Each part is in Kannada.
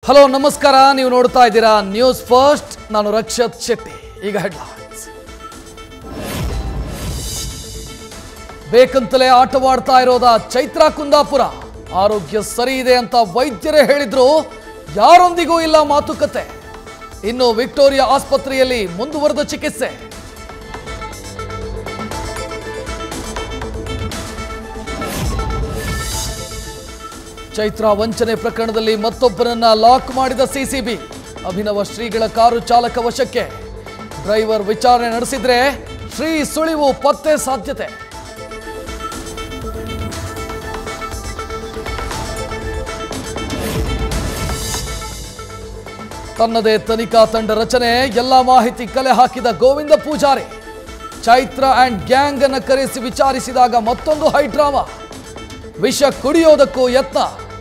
ಹಲೋ ನಮಸ್ಕಾರ ನೀವು ನೋಡ್ತಾ ಇದ್ದೀರಾ ನ್ಯೂಸ್ ಫಸ್ಟ್ ನಾನು ರಕ್ಷತ್ ಶೆಟ್ಟಿ ಈಗ ಹೆಡ್ಲೈನ್ಸ್ ಬೇಕಂತಲೇ ಆಟವಾಡ್ತಾ ಇರೋದ ಚೈತ್ರ ಕುಂದಾಪುರ ಆರೋಗ್ಯ ಸರಿ ಇದೆ ಅಂತ ವೈದ್ಯರೇ ಹೇಳಿದ್ರು ಯಾರೊಂದಿಗೂ ಇಲ್ಲ ಮಾತುಕತೆ ಇನ್ನು ವಿಕ್ಟೋರಿಯಾ ಆಸ್ಪತ್ರೆಯಲ್ಲಿ ಮುಂದುವರೆದ ಚಿಕಿತ್ಸೆ ಚೈತ್ರ ವಂಚನೆ ಪ್ರಕರಣದಲ್ಲಿ ಮತ್ತೊಬ್ಬರನ್ನ ಲಾಕ್ ಮಾಡಿದ ಸಿಸಿಬಿ ಅಭಿನವ ಶ್ರೀಗಳ ಕಾರು ಚಾಲಕ ವಶಕ್ಕೆ ಡ್ರೈವರ್ ವಿಚಾರಣೆ ನಡೆಸಿದ್ರೆ ಶ್ರೀ ಸುಳಿವು ಪತ್ತೆ ಸಾಧ್ಯತೆ ತನ್ನದೇ ತನಿಖಾ ತಂಡ ರಚನೆ ಎಲ್ಲ ಮಾಹಿತಿ ಕಲೆ ಹಾಕಿದ ಗೋವಿಂದ ಪೂಜಾರಿ ಚೈತ್ರ ಅಂಡ್ ಗ್ಯಾಂಗ್ ಅನ್ನು ಕರೆಸಿ ವಿಚಾರಿಸಿದಾಗ ಮತ್ತೊಂದು ಹೈಡ್ರಾಮಾ ವಿಷ ಕುಡಿಯೋದಕ್ಕೂ ಯತ್ನ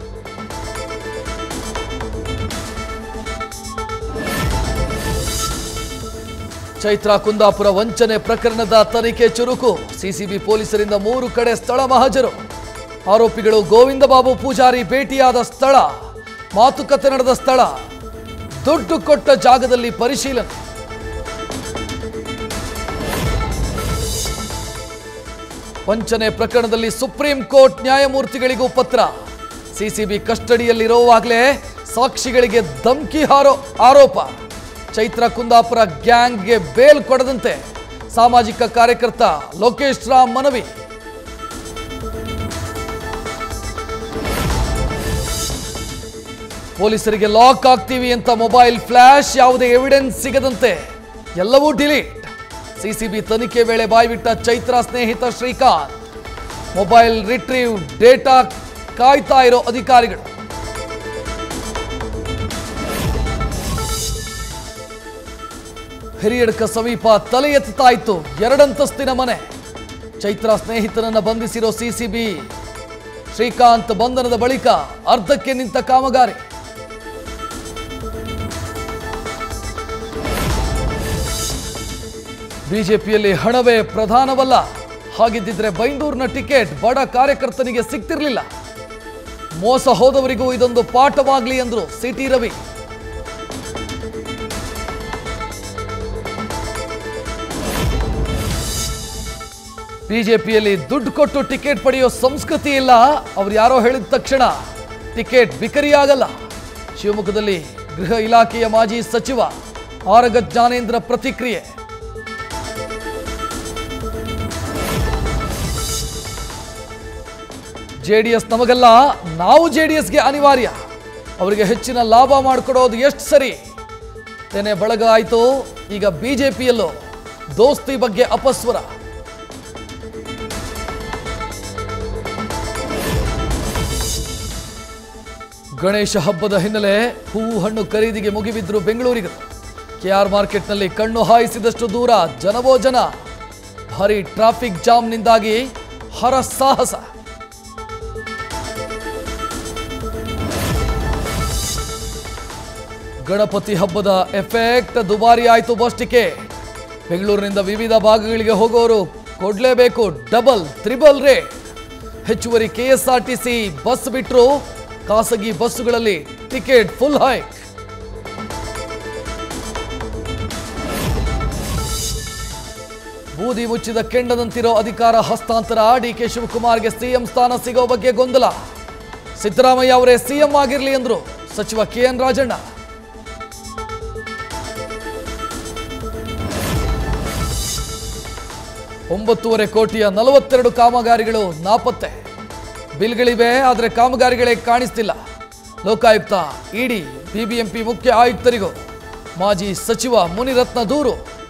ಚೈತ್ರ ಕುಂದಾಪುರ ವಂಚನೆ ಪ್ರಕರಣದ ತನಿಖೆ ಚುರುಕು ಸಿಸಿಬಿ ಪೊಲೀಸರಿಂದ ಮೂರು ಕಡೆ ಸ್ಥಳ ಮಹಜರು ಆರೋಪಿಗಳು ಗೋವಿಂದ ಬಾಬು ಪೂಜಾರಿ ಭೇಟಿಯಾದ ಸ್ಥಳ ಮಾತುಕತೆ ನಡೆದ ಸ್ಥಳ ದುಡ್ಡು ಕೊಟ್ಟ ಜಾಗದಲ್ಲಿ ಪರಿಶೀಲನೆ ವಂಚನೆ ಪ್ರಕರಣದಲ್ಲಿ ಸುಪ್ರೀಂ ಕೋರ್ಟ್ ನ್ಯಾಯಮೂರ್ತಿಗಳಿಗೂ ಪತ್ರ ಸಿಸಿಬಿ ಕಸ್ಟಡಿಯಲ್ಲಿರುವಾಗಲೇ ಸಾಕ್ಷಿಗಳಿಗೆ ಧಮ್ಕಿ ಹಾರೋ ಆರೋಪ ಚೈತ್ರ ಕುಂದಾಪುರ ಗ್ಯಾಂಗ್ಗೆ ಬೇಲ್ ಕೊಡದಂತೆ ಸಾಮಾಜಿಕ ಕಾರ್ಯಕರ್ತ ಲೋಕೇಶ್ ರಾಮ್ ಮನವಿ ಪೊಲೀಸರಿಗೆ ಲಾಕ್ ಆಗ್ತೀವಿ ಅಂತ ಮೊಬೈಲ್ ಫ್ಲಾಶ್ ಯಾವುದೇ ಎವಿಡೆನ್ಸ್ ಸಿಗದಂತೆ ಎಲ್ಲವೂ ಡಿಲೀಟ್ ಸಿಸಿಬಿ ತನಿಖೆ ವೇಳೆ ಬಾಯ್ಬಿಟ್ಟ ಚೈತ್ರ ಸ್ನೇಹಿತ ಶ್ರೀಕಾಂತ್ ಮೊಬೈಲ್ ರಿಟ್ರೀವ್ ಡೇಟಾ ಕಾಯ್ತಾ ಇರೋ ಅಧಿಕಾರಿಗಳು ಹಿರಿಯಡ್ಕ ಸಮೀಪ ತಲೆ ಎತ್ತುತ್ತಾ ಇತ್ತು ಎರಡಂತಸ್ತಿನ ಮನೆ ಚೈತ್ರ ಸ್ನೇಹಿತನನ್ನ ಬಂಧಿಸಿರೋ ಸಿಸಿಬಿ ಶ್ರೀಕಾಂತ್ ಬಂಧನದ ಬಳಿಕ ಅರ್ಧಕ್ಕೆ ನಿಂತ ಕಾಮಗಾರಿ ಬಿಜೆಪಿಯಲ್ಲಿ ಹಣವೇ ಪ್ರಧಾನವಲ್ಲ ಹಾಗಿದ್ದಿದ್ರೆ ಬೈಂದೂರಿನ ಟಿಕೆಟ್ ಬಡ ಕಾರ್ಯಕರ್ತನಿಗೆ ಸಿಗ್ತಿರ್ಲಿಲ್ಲ ಮೋಸ ಹೋದವರಿಗೂ ಇದೊಂದು ಪಾಠವಾಗ್ಲಿ ಎಂದ್ರು ಸಿಟಿ ರವಿ ಬಿಜೆಪಿಯಲ್ಲಿ ದುಡ್ಡು ಕೊಟ್ಟು ಟಿಕೆಟ್ ಪಡೆಯೋ ಸಂಸ್ಕೃತಿ ಇಲ್ಲ ಅವ್ರು ಯಾರೋ ಹೇಳಿದ ತಕ್ಷಣ ಟಿಕೆಟ್ ಬಿಕರಿಯಾಗಲ್ಲ ಶಿವಮೊಗ್ಗದಲ್ಲಿ ಗೃಹ ಇಲಾಖೆಯ ಮಾಜಿ ಸಚಿವ ಆರಗ ಜ್ಞಾನೇಂದ್ರ ಪ್ರತಿಕ್ರಿಯೆ ಜೆಡಿಎಸ್ ನಮಗಲ್ಲ ನಾವು ಜೆಡಿಎಸ್ಗೆ ಅನಿವಾರ್ಯ ಅವರಿಗೆ ಹೆಚ್ಚಿನ ಲಾಭ ಮಾಡಿಕೊಡೋದು ಎಷ್ಟು ಸರಿ ತೆನೆ ಬಳಗ ಆಯಿತು ಈಗ ಬಿಜೆಪಿಯಲ್ಲೂ ದೋಸ್ತಿ ಬಗ್ಗೆ ಅಪಸ್ವರ ಗಣೇಶ ಹಬ್ಬದ ಹಿನ್ನೆಲೆ ಹೂವು ಹಣ್ಣು ಖರೀದಿಗೆ ಮುಗಿಬಿದ್ರು ಬೆಂಗಳೂರಿಗರು ಕೆಆರ್ ಮಾರ್ಕೆಟ್ನಲ್ಲಿ ಕಣ್ಣು ಹಾಯಿಸಿದಷ್ಟು ದೂರ ಜನವೋ ಜನ ಭಾರಿ ಟ್ರಾಫಿಕ್ ಜಾಮ್ನಿಂದಾಗಿ ಹರಸಾಹಸ ಗಣಪತಿ ಹಬ್ಬದ ಎಫೆಕ್ಟ್ ದುಬಾರಿ ಆಯಿತು ಬಸ್ ಟಿಕೆಟ್ ಬೆಂಗಳೂರಿನಿಂದ ವಿವಿಧ ಭಾಗಗಳಿಗೆ ಹೋಗೋರು ಕೊಡಲೇಬೇಕು ಡಬಲ್ ತ್ರಿಬಲ್ ರೇಟ್ ಹೆಚ್ಚುವರಿ ಕೆಎಸ್ಆರ್ಟಿಸಿ ಬಸ್ ಬಿಟ್ಟರು ಖಾಸಗಿ ಬಸ್ಸುಗಳಲ್ಲಿ ಟಿಕೆಟ್ ಫುಲ್ ಹೈಕ್ ಬೂದಿ ಮುಚ್ಚಿದ ಕೆಂಡದಂತಿರೋ ಅಧಿಕಾರ ಹಸ್ತಾಂತರ ಡಿಕೆ ಶಿವಕುಮಾರ್ಗೆ ಸಿಎಂ ಸ್ಥಾನ ಸಿಗೋ ಬಗ್ಗೆ ಗೊಂದಲ ಸಿದ್ದರಾಮಯ್ಯ ಅವರೇ ಸಿಎಂ ಆಗಿರಲಿ ಎಂದ್ರು ಸಚಿವ ಕೆಎನ್ ರಾಜಣ್ಣ ಒಂಬತ್ತೂವರೆ ಕೋಟಿಯ ನಲವತ್ತೆರಡು ಕಾಮಗಾರಿಗಳು ನಾಪತ್ತೆ ಬಿಲ್ಗಳಿವೆ ಆದರೆ ಕಾಮಗಾರಿಗಳೇ ಕಾಣಿಸ್ತಿಲ್ಲ ಲೋಕಾಯುಕ್ತ ಇಡಿ ಬಿಬಿಎಂಪಿ ಮುಖ್ಯ ಆಯುಕ್ತರಿಗೂ ಮಾಜಿ ಸಚಿವ ಮುನಿರತ್ನ ದೂರು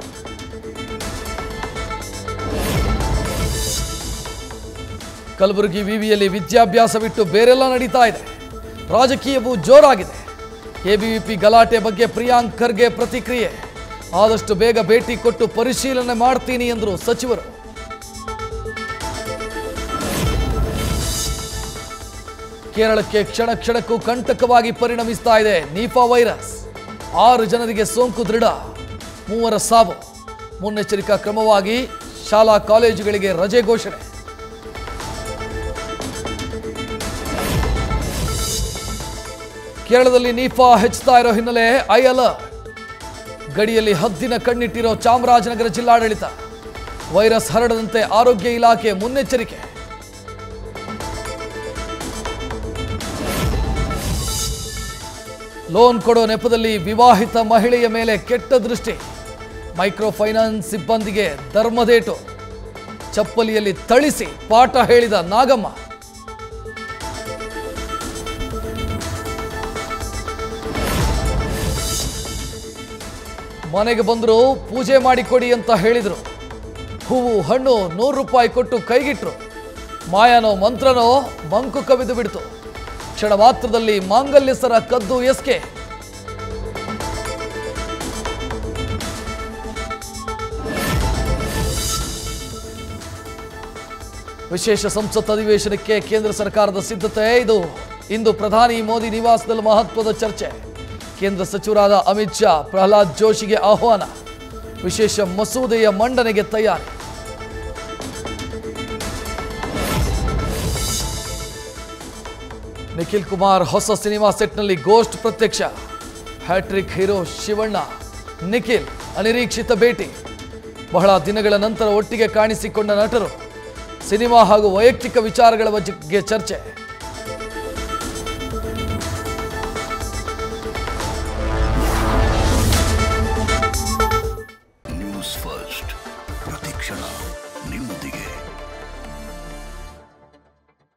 ಕಲಬುರಗಿ ವಿವಿಯಲ್ಲಿ ವಿದ್ಯಾಭ್ಯಾಸ ಬಿಟ್ಟು ಬೇರೆಲ್ಲ ನಡೀತಾ ಇದೆ ರಾಜಕೀಯವೂ ಜೋರಾಗಿದೆ ಎಬಿವಿಪಿ ಗಲಾಟೆ ಬಗ್ಗೆ ಪ್ರಿಯಾಂಕ್ ಖರ್ಗೆ ಪ್ರತಿಕ್ರಿಯೆ ಆದಷ್ಟು ಬೇಗ ಭೇಟಿ ಕೊಟ್ಟು ಪರಿಶೀಲನೆ ಮಾಡ್ತೀನಿ ಎಂದರು ಸಚಿವರು ಕೇರಳಕ್ಕೆ ಕ್ಷಣ ಕ್ಷಣಕ್ಕೂ ಕಂಟಕವಾಗಿ ಪರಿಣಮಿಸ್ತಾ ಇದೆ ನೀಫಾ ವೈರಸ್ ಆರು ಜನರಿಗೆ ಸೋಂಕು ದೃಢ ಮೂವರ ಸಾವು ಮುನ್ನೆಚ್ಚರಿಕಾ ಕ್ರಮವಾಗಿ ಶಾಲಾ ಕಾಲೇಜುಗಳಿಗೆ ರಜೆ ಘೋಷಣೆ ಕೇರಳದಲ್ಲಿ ನೀಫಾ ಹೆಚ್ಚುತ್ತಾ ಇರೋ ಹಿನ್ನೆಲೆ ಐ ಅಲರ್ಟ್ ಗಡಿಯಲ್ಲಿ ಹದ್ದಿನ ಕಣ್ಣಿಟ್ಟಿರೋ ಚಾಮರಾಜನಗರ ಜಿಲ್ಲಾಡಳಿತ ವೈರಸ್ ಹರಡದಂತೆ ಆರೋಗ್ಯ ಇಲಾಖೆ ಮುನ್ನೆಚ್ಚರಿಕೆ ಲೋನ್ ಕೊಡೋ ನೆಪದಲ್ಲಿ ವಿವಾಹಿತ ಮಹಿಳೆಯ ಮೇಲೆ ಕೆಟ್ಟ ದೃಷ್ಟಿ ಮೈಕ್ರೋ ಫೈನಾನ್ಸ್ ಸಿಬ್ಬಂದಿಗೆ ಧರ್ಮದೇಟು ಚಪ್ಪಲಿಯಲ್ಲಿ ಥಳಿಸಿ ಪಾಠ ಹೇಳಿದ ನಾಗಮ್ಮ ಮನೆಗೆ ಬಂದರು ಪೂಜೆ ಮಾಡಿಕೊಡಿ ಅಂತ ಹೇಳಿದರು ಹೂವು ಹಣ್ಣು ನೂರು ರೂಪಾಯಿ ಕೊಟ್ಟು ಕೈಗಿಟ್ರು ಮಾಯನೋ ಮಂತ್ರನೋ ಮಂಕು ಕವಿದು ಬಿಡ್ತು ಕ್ಷಣ ಮಾತ್ರದಲ್ಲಿ ಮಾಂಗಲ್ಯ ಸರ ಕದ್ದು ಎಸ್ಕೆ ವಿಶೇಷ ಸಂಸತ್ ಅಧಿವೇಶನಕ್ಕೆ ಕೇಂದ್ರ ಸರ್ಕಾರದ ಸಿದ್ಧತೆ ಇದು ಇಂದು ಪ್ರಧಾನಿ ಮೋದಿ ನಿವಾಸದಲ್ಲಿ ಮಹತ್ವದ ಚರ್ಚೆ ಕೇಂದ್ರ ಸಚಿವರಾದ ಅಮಿತ್ ಶಾ ಪ್ರಹ್ಲಾದ್ ಜೋಶಿಗೆ ಆಹ್ವಾನ ವಿಶೇಷ ಮಸೂದೆಯ ಮಂಡನೆಗೆ ತಯಾರಿ ನಿಖಿಲ್ ಕುಮಾರ್ ಹೊಸ ಸಿನಿಮಾ ಸೆಟ್ನಲ್ಲಿ ಗೋಸ್ಟ್ ಪ್ರತ್ಯಕ್ಷ ಹ್ಯಾಟ್ರಿಕ್ ಹೀರೋ ಶಿವಣ್ಣ ನಿಖಿಲ್ ಅನಿರೀಕ್ಷಿತ ಭೇಟಿ ಬಹಳ ದಿನಗಳ ನಂತರ ಒಟ್ಟಿಗೆ ಕಾಣಿಸಿಕೊಂಡ ನಟರು ಸಿನಿಮಾ ಹಾಗೂ ವೈಯಕ್ತಿಕ ವಿಚಾರಗಳ ಬಗ್ಗೆ ಚರ್ಚೆ